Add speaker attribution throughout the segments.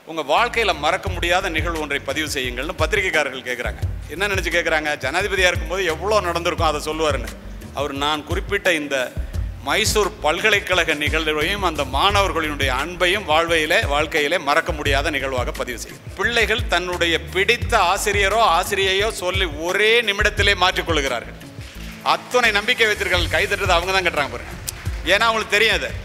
Speaker 1: உங்கள் வாழ்க்கையில் மறக்க முடியாத நிகழ்வு ஒன்றை பதிவு செய்யுங்கள்னு பத்திரிகைக்காரர்கள் கேட்குறாங்க என்ன நினச்சி கேட்குறாங்க ஜனாதிபதியாக இருக்கும்போது எவ்வளோ நடந்திருக்கும் அதை சொல்லுவாருன்னு அவர் நான் குறிப்பிட்ட இந்த மைசூர் பல்கலைக்கழக நிகழ்வையும் அந்த மாணவர்களினுடைய அன்பையும் வாழ்வையிலே வாழ்க்கையிலே மறக்க முடியாத நிகழ்வாக பதிவு செய்யும் பிள்ளைகள் தன்னுடைய பிடித்த ஆசிரியரோ ஆசிரியையோ சொல்லி ஒரே நிமிடத்திலே மாற்றிக்கொள்கிறார்கள் அத்தனை நம்பிக்கை வைத்திருக்கள் கைதட்டுறது அவங்க தான் கட்டுறாங்க பாருங்க ஏன்னா அவங்களுக்கு தெரியும் அது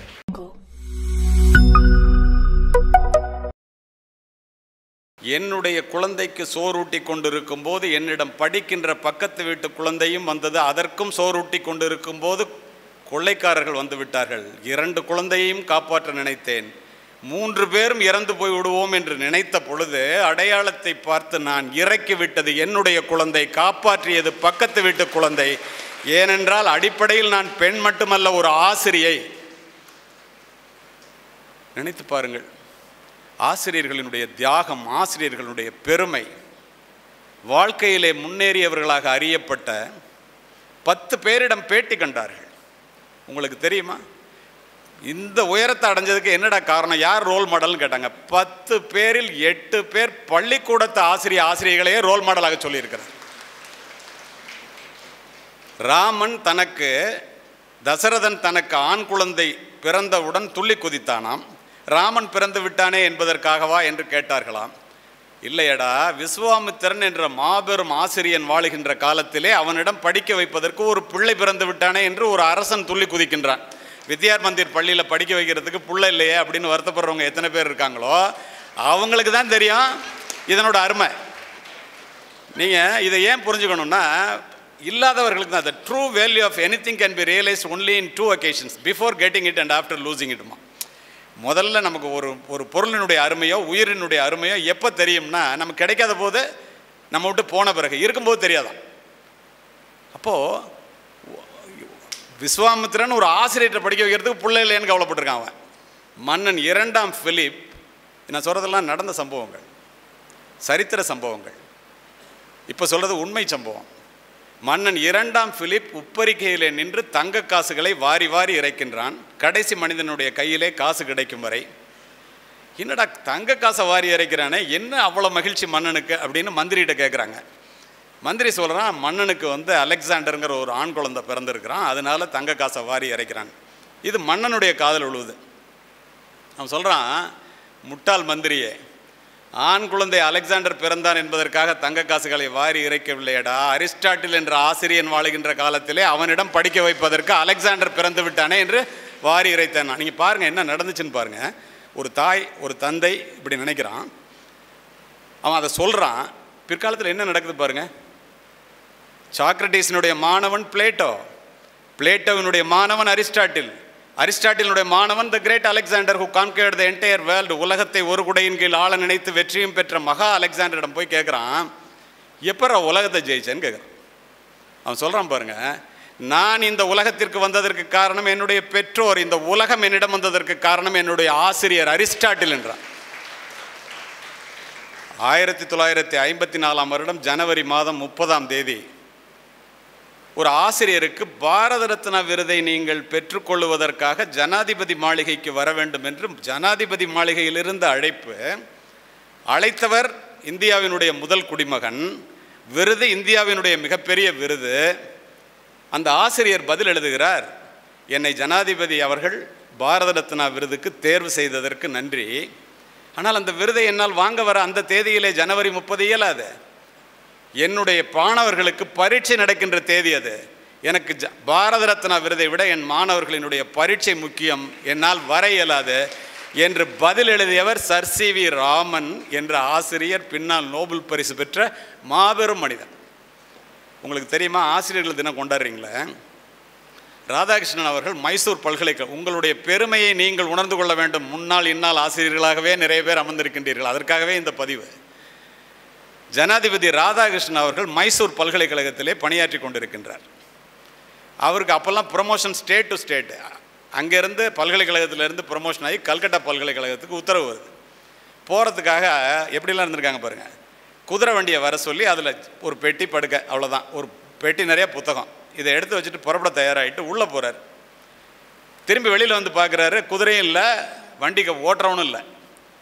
Speaker 1: என்னுடைய குழந்தைக்கு சோறூட்டி கொண்டிருக்கும் போது என்னிடம் படிக்கின்ற பக்கத்து வீட்டு குழந்தையும் வந்தது அதற்கும் சோறூட்டி கொண்டிருக்கும் போது கொள்ளைக்காரர்கள் வந்து விட்டார்கள் இரண்டு குழந்தையையும் காப்பாற்ற நினைத்தேன் மூன்று பேரும் இறந்து போய் விடுவோம் என்று நினைத்த பொழுது அடையாளத்தை பார்த்து நான் இறக்கி விட்டது என்னுடைய குழந்தை காப்பாற்றியது பக்கத்து வீட்டு குழந்தை ஏனென்றால் அடிப்படையில் நான் பெண் மட்டுமல்ல ஒரு ஆசிரியை நினைத்து பாருங்கள் ஆசிரியர்களினுடைய தியாகம் ஆசிரியர்களுடைய பெருமை வாழ்க்கையிலே முன்னேறியவர்களாக அறியப்பட்ட பத்து பேரிடம் பேட்டி கண்டார்கள் உங்களுக்கு தெரியுமா இந்த உயரத்தை அடைஞ்சதுக்கு என்னடா காரணம் யார் ரோல் மாடல்னு கேட்டாங்க பத்து பேரில் எட்டு பேர் பள்ளிக்கூடத்து ஆசிரிய ஆசிரியர்களையே ரோல் மாடலாக சொல்லியிருக்கிறார் ராமன் தனக்கு தசரதன் தனக்கு ஆண் குழந்தை பிறந்தவுடன் துள்ளி குதித்தானாம் ராமன் பிறந்து விட்டானே என்பதற்காகவா என்று கேட்டார்களாம் இல்லையடா விஸ்வாமித்திரன் என்ற மாபெரும் ஆசிரியன் வாழுகின்ற காலத்திலே அவனிடம் படிக்க வைப்பதற்கு ஒரு பிள்ளை பிறந்து விட்டானே என்று ஒரு அரசன் துள்ளி குதிக்கின்றான் வித்யார் மந்திர் பள்ளியில் படிக்க வைக்கிறதுக்கு புள்ள இல்லையே அப்படின்னு வருத்தப்படுறவங்க எத்தனை பேர் இருக்காங்களோ அவங்களுக்கு தான் தெரியும் இதனோட அருமை நீங்கள் இதை ஏன் புரிஞ்சுக்கணும்னா இல்லாதவர்களுக்கு தான் the true value of anything can be realise only in two occasions before getting it and after losing இட்மா முதல்ல நமக்கு ஒரு ஒரு பொருளினுடைய அருமையோ உயிரினுடைய அருமையோ எப்போ தெரியும்னா நமக்கு கிடைக்காத போது நம்ம விட்டு போன பிறகு இருக்கும்போது தெரியாதான் அப்போது விஸ்வாமித்திரன் ஒரு ஆசிரியர்கிட்ட படிக்க வைக்கிறதுக்கு பிள்ளை இல்லைன்னு கவலைப்பட்டிருக்கான் அவன் மன்னன் இரண்டாம் பிலிப் நான் சொல்கிறதெல்லாம் நடந்த சம்பவங்கள் சரித்திர சம்பவங்கள் இப்போ சொல்கிறது உண்மை சம்பவம் மன்னன் இரண்டாம் பிலிப் உப்பரிக்கையிலே நின்று தங்க காசுகளை வாரி வாரி இறைக்கின்றான் கடைசி மனிதனுடைய கையிலே காசு கிடைக்கும் வரை என்னடா தங்க காசை வாரி இறைக்கிறானே என்ன அவ்வளோ மகிழ்ச்சி மன்னனுக்கு அப்படின்னு மந்திரிகிட்ட கேட்குறாங்க மந்திரி சொல்கிறான் மன்னனுக்கு வந்து அலெக்சாண்டருங்கிற ஒரு ஆண் குழந்தை பிறந்திருக்கிறான் அதனால தங்க காசை வாரி இறைக்கிறான் இது மன்னனுடைய காதல் உழுவுது அவன் சொல்கிறான் முட்டாள் மந்திரியே ஆண் குழந்தை அலெக்சாண்டர் பிறந்தான் என்பதற்காக தங்க காசுகளை வாரி இறைக்கவில்லையடா அரிஸ்டாட்டில் என்ற ஆசிரியன் வாழுகின்ற காலத்திலே அவனிடம் படிக்க வைப்பதற்கு அலெக்சாண்டர் பிறந்து விட்டானே என்று வாரி இறைத்தான் நீங்கள் பாருங்கள் என்ன நடந்துச்சுன்னு பாருங்கள் ஒரு தாய் ஒரு தந்தை இப்படி நினைக்கிறான் அவன் அதை சொல்கிறான் பிற்காலத்தில் என்ன நடக்குது பாருங்கள் சாக்ரட்டிஸினுடைய மாணவன் பிளேட்டோ பிளேட்டோவினுடைய மாணவன் அரிஸ்டாட்டில் அரிஸ்டாட்டிலுடைய மாணவன் the great Alexander who conquered the entire world உலகத்தை ஒரு குடையின் கீழ் ஆள நினைத்து வெற்றியும் பெற்ற மகா அலெக்சாண்டரிடம் போய் கேட்குறான் எப்போ உலகத்தை ஜெயிச்சேன்னு கேட்குறான் அவன் சொல்கிறான் பாருங்க நான் இந்த உலகத்திற்கு வந்ததற்கு காரணம் என்னுடைய பெற்றோர் இந்த உலகம் என்னிடம் வந்ததற்கு காரணம் என்னுடைய ஆசிரியர் அரிஸ்டாட்டில் என்றான் ஆயிரத்தி தொள்ளாயிரத்தி ஐம்பத்தி நாலாம் வருடம் ஜனவரி மாதம் முப்பதாம் தேதி ஒரு ஆசிரியருக்கு பாரத ரத்னா விருதை நீங்கள் பெற்றுக்கொள்வதற்காக ஜனாதிபதி மாளிகைக்கு வர வேண்டும் என்று ஜனாதிபதி மாளிகையிலிருந்து அழைப்பு அழைத்தவர் இந்தியாவினுடைய முதல் குடிமகன் விருது இந்தியாவினுடைய மிகப்பெரிய விருது அந்த ஆசிரியர் பதில் எழுதுகிறார் என்னை ஜனாதிபதி அவர்கள் பாரத ரத்னா விருதுக்கு தேர்வு செய்ததற்கு நன்றி ஆனால் அந்த விருதை என்னால் வாங்க வர அந்த தேதியிலே ஜனவரி முப்பது இயலாது என்னுடைய மாணவர்களுக்கு பரீட்சை நடக்கின்ற தேதி அது எனக்கு ஜ பாரத ரத்னா விருதை விட என் மாணவர்களினுடைய பரீட்சை முக்கியம் என்னால் வர இயலாது என்று பதில் எழுதியவர் சர் சி வி ராமன் என்ற ஆசிரியர் பின்னால் நோபல் பரிசு பெற்ற மாபெரும் மனிதன் உங்களுக்கு தெரியுமா ஆசிரியர்கள் தினம் கொண்டாடுறீங்களே ராதாகிருஷ்ணன் அவர்கள் மைசூர் பல்கலைக்கழகம் உங்களுடைய பெருமையை நீங்கள் உணர்ந்து கொள்ள வேண்டும் முன்னாள் இந்நாள் ஆசிரியர்களாகவே நிறைய பேர் அமர்ந்திருக்கின்றீர்கள் அதற்காகவே இந்த பதிவு ஜனாதிபதி ராதாகிருஷ்ணன் அவர்கள் மைசூர் பல்கலைக்கழகத்திலே பணியாற்றி கொண்டிருக்கின்றார் அவருக்கு அப்போல்லாம் ப்ரொமோஷன் ஸ்டேட் டு ஸ்டேட் அங்கேருந்து பல்கலைக்கழகத்திலேருந்து ப்ரொமோஷன் ஆகி கல்கட்டா பல்கலைக்கழகத்துக்கு உத்தரவு வருது போகிறதுக்காக எப்படிலாம் இருந்திருக்காங்க பாருங்கள் குதிரை வண்டியை வர சொல்லி அதில் ஒரு பெட்டி படுக்க அவ்வளோதான் ஒரு பெட்டி நிறைய புத்தகம் இதை எடுத்து வச்சுட்டு புறப்பட தயாராகிட்டு உள்ளே போகிறார் திரும்பி வெளியில் வந்து பார்க்குறாரு குதிரையும் இல்லை வண்டிக்கு ஓட்டுறவனும் இல்லை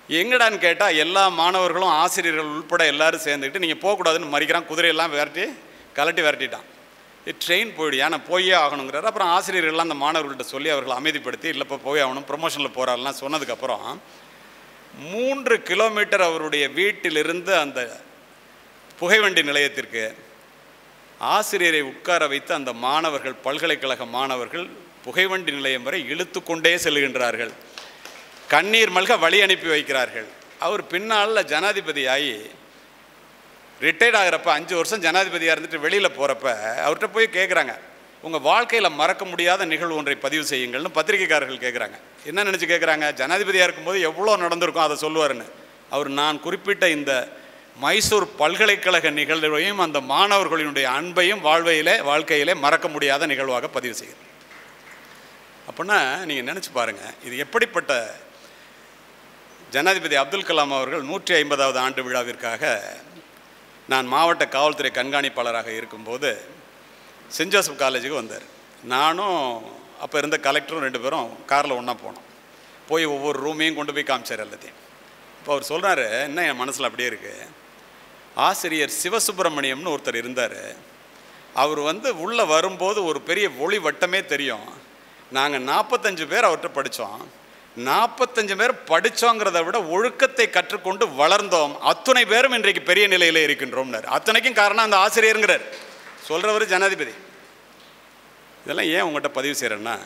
Speaker 1: எங்கடான்னு கேட்டால் எல்லா மாணவர்களும் ஆசிரியர்கள் உள்பட எல்லாரும் சேர்ந்துக்கிட்டு நீங்கள் போகக்கூடாதுன்னு மறிக்கிறான் குதிரையெல்லாம் விரட்டி கலட்டி விரட்டிட்டான் ட்ரெயின் போயிடு ஏன்னா போயே ஆகணுங்கிறார் அப்புறம் ஆசிரியர்கள்லாம் அந்த மாணவர்கள்ட்ட சொல்லி அவர்களை அமைதிப்படுத்தி இல்லைப்பா போய் ஆகணும் ப்ரொமோஷனில் போகிறாருலாம் சொன்னதுக்கப்புறம் மூன்று கிலோமீட்டர் அவருடைய வீட்டிலிருந்து அந்த புகைவண்டி நிலையத்திற்கு ஆசிரியரை உட்கார வைத்து அந்த மாணவர்கள் பல்கலைக்கழக மாணவர்கள் புகைவண்டி நிலையம் வரை இழுத்து கொண்டே செல்கின்றார்கள் கண்ணீர் மல்க வழி அனுப்பி வைக்கிறார்கள் அவர் பின்னால் ஜனாதிபதியாகி ரிட்டையர்ட் ஆகிறப்ப அஞ்சு வருஷம் ஜனாதிபதியாக இருந்துட்டு வெளியில் போகிறப்ப அவர்கிட்ட போய் கேட்குறாங்க உங்கள் வாழ்க்கையில் மறக்க முடியாத நிகழ்வு ஒன்றை பதிவு செய்யுங்கள்னு பத்திரிகைக்காரர்கள் கேட்குறாங்க என்ன நினச்சி கேட்குறாங்க ஜனாதிபதியாக இருக்கும்போது எவ்வளோ நடந்திருக்கும் அதை சொல்லுவாருன்னு அவர் நான் குறிப்பிட்ட இந்த மைசூர் பல்கலைக்கழக நிகழ்வையும் அந்த மாணவர்களினுடைய அன்பையும் வாழ்வையிலே வாழ்க்கையிலே மறக்க முடியாத நிகழ்வாக பதிவு செய்கிறேன் அப்படின்னா நீங்கள் நினச்சி பாருங்கள் இது எப்படிப்பட்ட ஜனாதிபதி அப்துல் கலாம் அவர்கள் நூற்றி ஐம்பதாவது ஆண்டு விழாவிற்காக நான் மாவட்ட காவல்துறை கண்காணிப்பாளராக இருக்கும்போது சென்ட் ஜோசப் காலேஜுக்கு வந்தார் நானும் அப்போ இருந்த கலெக்டரும் ரெண்டு பேரும் காரில் ஒன்றா போனோம் போய் ஒவ்வொரு ரூமையும் கொண்டு போய் காமிச்சார் எல்லாத்தையும் இப்போ அவர் சொல்கிறாரு என்ன என் மனசில் அப்படியே இருக்குது ஆசிரியர் சிவசுப்பிரமணியம்னு ஒருத்தர் இருந்தார் அவர் வந்து உள்ளே வரும்போது ஒரு பெரிய ஒளி வட்டமே தெரியும் நாங்கள் நாற்பத்தஞ்சு பேர் அவர்கிட்ட படித்தோம் நாற்பத்தஞ்சு பேர் படித்தோங்கிறத விட ஒழுக்கத்தை கற்றுக்கொண்டு வளர்ந்தோம் அத்துணை பேரும் இன்றைக்கு பெரிய நிலையில் இருக்கின்றோம்னார் அத்தனைக்கும் காரணம் அந்த ஆசிரியருங்கிறார் சொல்கிறவர் ஜனாதிபதி இதெல்லாம் ஏன் உங்கள்கிட்ட பதிவு செய்கிறேன்னா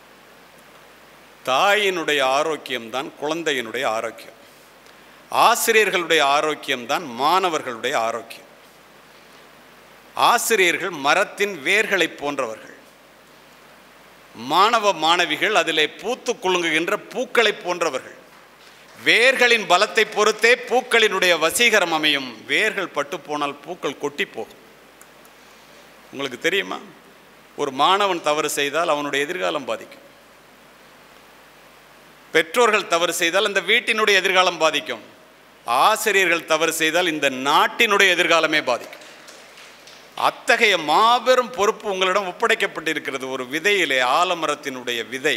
Speaker 1: தாயினுடைய ஆரோக்கியம்தான் குழந்தையினுடைய ஆரோக்கியம் ஆசிரியர்களுடைய ஆரோக்கியம்தான் மாணவர்களுடைய ஆரோக்கியம் ஆசிரியர்கள் மரத்தின் வேர்களை போன்றவர்கள் மாணவ மாணவிகள் அதிலே பூத்து குலுங்குகின்ற பூக்களை போன்றவர்கள் வேர்களின் பலத்தை பொறுத்தே பூக்களினுடைய வசீகரம் அமையும் வேர்கள் பட்டு போனால் பூக்கள் கொட்டி போகும் உங்களுக்கு தெரியுமா ஒரு மாணவன் தவறு செய்தால் அவனுடைய எதிர்காலம் பாதிக்கும் பெற்றோர்கள் தவறு செய்தால் அந்த வீட்டினுடைய எதிர்காலம் பாதிக்கும் ஆசிரியர்கள் தவறு செய்தால் இந்த நாட்டினுடைய எதிர்காலமே பாதிக்கும் அத்தகைய மாபெரும் பொறுப்பு உங்களிடம் ஒப்படைக்கப்பட்டிருக்கிறது ஒரு விதையிலே ஆலமரத்தினுடைய விதை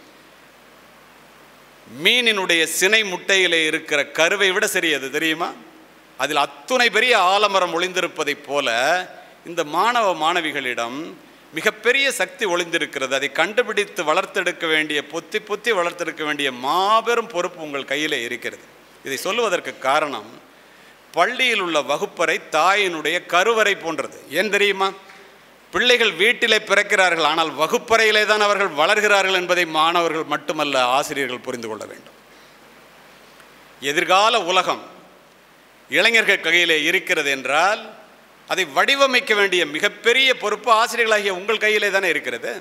Speaker 1: மீனினுடைய சினை முட்டையிலே இருக்கிற கருவை விட சரி அது தெரியுமா அதில் அத்துணை பெரிய ஆலமரம் ஒளிந்திருப்பதைப் போல இந்த மாணவ மாணவிகளிடம் மிகப்பெரிய சக்தி ஒளிந்திருக்கிறது அதை கண்டுபிடித்து வளர்த்தெடுக்க வேண்டிய பொத்தி பொத்தி வளர்த்தெடுக்க வேண்டிய மாபெரும் பொறுப்பு உங்கள் கையில் இருக்கிறது இதை சொல்லுவதற்கு காரணம் பள்ளியில் உள்ள வகுப்பறை தாயினுடைய கருவறை போன்றது ஏன் தெரியுமா பிள்ளைகள் வீட்டிலே பிறக்கிறார்கள் ஆனால் வகுப்பறையிலே தான் அவர்கள் வளர்கிறார்கள் என்பதை மாணவர்கள் மட்டுமல்ல ஆசிரியர்கள் புரிந்து கொள்ள வேண்டும் எதிர்கால உலகம் இளைஞர்கள் கையிலே இருக்கிறது என்றால் அதை வடிவமைக்க வேண்டிய மிகப்பெரிய பொறுப்பு ஆசிரியர்களாகிய உங்கள் கையிலே தானே இருக்கிறது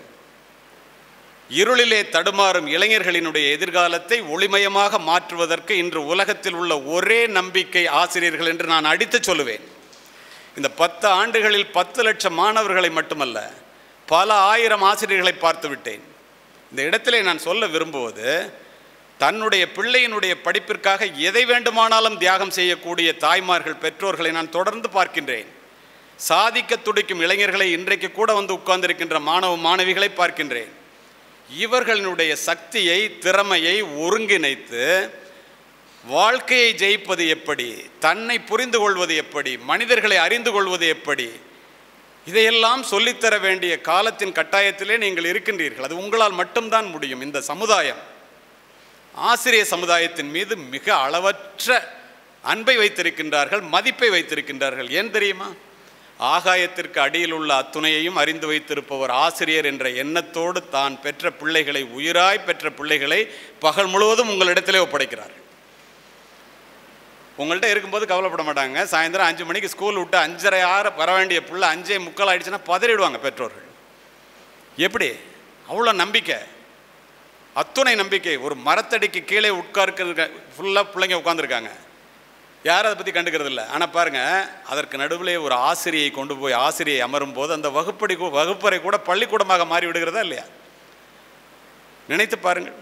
Speaker 1: இருளிலே தடுமாறும் இளைஞர்களினுடைய எதிர்காலத்தை ஒளிமயமாக மாற்றுவதற்கு இன்று உலகத்தில் உள்ள ஒரே நம்பிக்கை ஆசிரியர்கள் என்று நான் அடித்து சொல்லுவேன் இந்த பத்து ஆண்டுகளில் பத்து லட்சம் மாணவர்களை மட்டுமல்ல பல ஆயிரம் ஆசிரியர்களை பார்த்து விட்டேன் இந்த இடத்திலே நான் சொல்ல விரும்புவது தன்னுடைய பிள்ளையினுடைய படிப்பிற்காக எதை வேண்டுமானாலும் தியாகம் செய்யக்கூடிய தாய்மார்கள் பெற்றோர்களை நான் தொடர்ந்து பார்க்கின்றேன் சாதிக்க துடிக்கும் இளைஞர்களை இன்றைக்கு கூட வந்து உட்கார்ந்திருக்கின்ற மாணவ மாணவிகளை பார்க்கின்றேன் இவர்களுடைய சக்தியை திறமையை ஒருங்கிணைத்து வாழ்க்கையை ஜெயிப்பது எப்படி தன்னை புரிந்து கொள்வது எப்படி மனிதர்களை அறிந்து கொள்வது எப்படி இதையெல்லாம் சொல்லித்தர வேண்டிய காலத்தின் கட்டாயத்திலே நீங்கள் இருக்கின்றீர்கள் அது உங்களால் மட்டும்தான் முடியும் இந்த சமுதாயம் ஆசிரிய சமுதாயத்தின் மீது மிக அளவற்ற அன்பை வைத்திருக்கின்றார்கள் மதிப்பை வைத்திருக்கின்றார்கள் ஏன் தெரியுமா ஆகாயத்திற்கு அடியில் உள்ள அத்துணையையும் அறிந்து வைத்திருப்பவர் ஆசிரியர் என்ற எண்ணத்தோடு தான் பெற்ற பிள்ளைகளை உயிராய் பெற்ற பிள்ளைகளை பகல் முழுவதும் உங்களிடத்திலே ஒப்படைக்கிறார்கள் உங்கள்கிட்ட இருக்கும்போது கவலைப்பட மாட்டாங்க சாயந்தரம் அஞ்சு மணிக்கு ஸ்கூல் விட்டு அஞ்சரை ஆறு வர வேண்டிய பிள்ளை அஞ்சே முக்கால் ஆயிடுச்சுன்னா பதறிடுவாங்க பெற்றோர்கள் எப்படி அவ்வளோ நம்பிக்கை அத்துணை நம்பிக்கை ஒரு மரத்தடிக்கு கீழே உட்கார்க்க ஃபுல்லாக பிள்ளைங்க உட்காந்துருக்காங்க யாரும் அதை பற்றி கண்டுக்கிறது இல்லை ஆனால் பாருங்கள் அதற்கு நடுவிலே ஒரு ஆசிரியை கொண்டு போய் ஆசிரியை அமரும் போது அந்த வகுப்படி கூ- வகுப்பறை கூட பள்ளிக்கூடமாக மாறி விடுகிறதா இல்லையா நினைத்து பாருங்கள்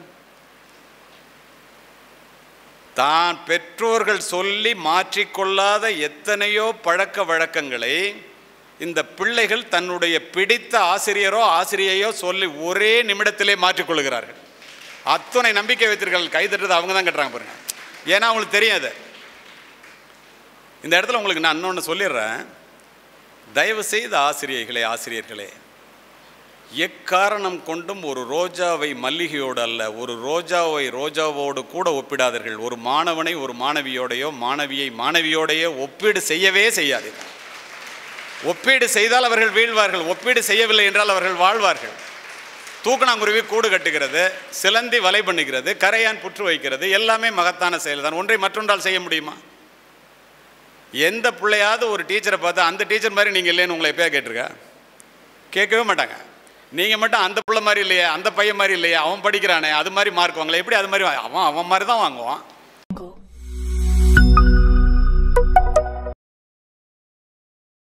Speaker 1: தான் பெற்றோர்கள் சொல்லி மாற்றிக்கொள்ளாத எத்தனையோ பழக்க வழக்கங்களை இந்த பிள்ளைகள் தன்னுடைய பிடித்த ஆசிரியரோ ஆசிரியையோ சொல்லி ஒரே நிமிடத்திலே மாற்றிக்கொள்கிறார்கள் அத்துணை நம்பிக்கை வைத்திருக்கிறார்கள் கை தட்டுறது அவங்க தான் கட்டுறாங்க பாருங்க ஏன்னா அவங்களுக்கு தெரியாது இந்த இடத்துல உங்களுக்கு நான் இன்னொன்று சொல்லிடுறேன் தயவு செய்த ஆசிரியர்களே ஆசிரியர்களே எக்காரணம் கொண்டும் ஒரு ரோஜாவை மல்லிகையோடு அல்ல ஒரு ரோஜாவை ரோஜாவோடு கூட ஒப்பிடாதீர்கள் ஒரு மாணவனை ஒரு மாணவியோடையோ மாணவியை மாணவியோடையோ ஒப்பீடு செய்யவே செய்யாதீர்கள் ஒப்பீடு செய்தால் அவர்கள் வீழ்வார்கள் ஒப்பீடு செய்யவில்லை என்றால் அவர்கள் வாழ்வார்கள் தூக்கணாங்குருவி கூடு கட்டுகிறது சிலந்தி வலை பண்ணுகிறது கரையான் புற்று வைக்கிறது எல்லாமே மகத்தான செயல்தான் ஒன்றை மற்றொன்றால் செய்ய முடியுமா எந்த பிள்ளையாவது ஒரு டீச்சரை பார்த்து அந்த டீச்சர் மாதிரி நீங்கள் இல்லைன்னு உங்களை எப்பயா கேட்டிருக்கா கேட்கவே மாட்டாங்க நீங்கள் மட்டும் அந்த பிள்ளை மாதிரி இல்லையே அந்த பையன் மாதிரி இல்லையே அவன் படிக்கிறானே அது மாதிரி மார்க் வாங்கல எப்படி அது மாதிரி வா- அவன் அவன் மாதிரி தான் வாங்குவான்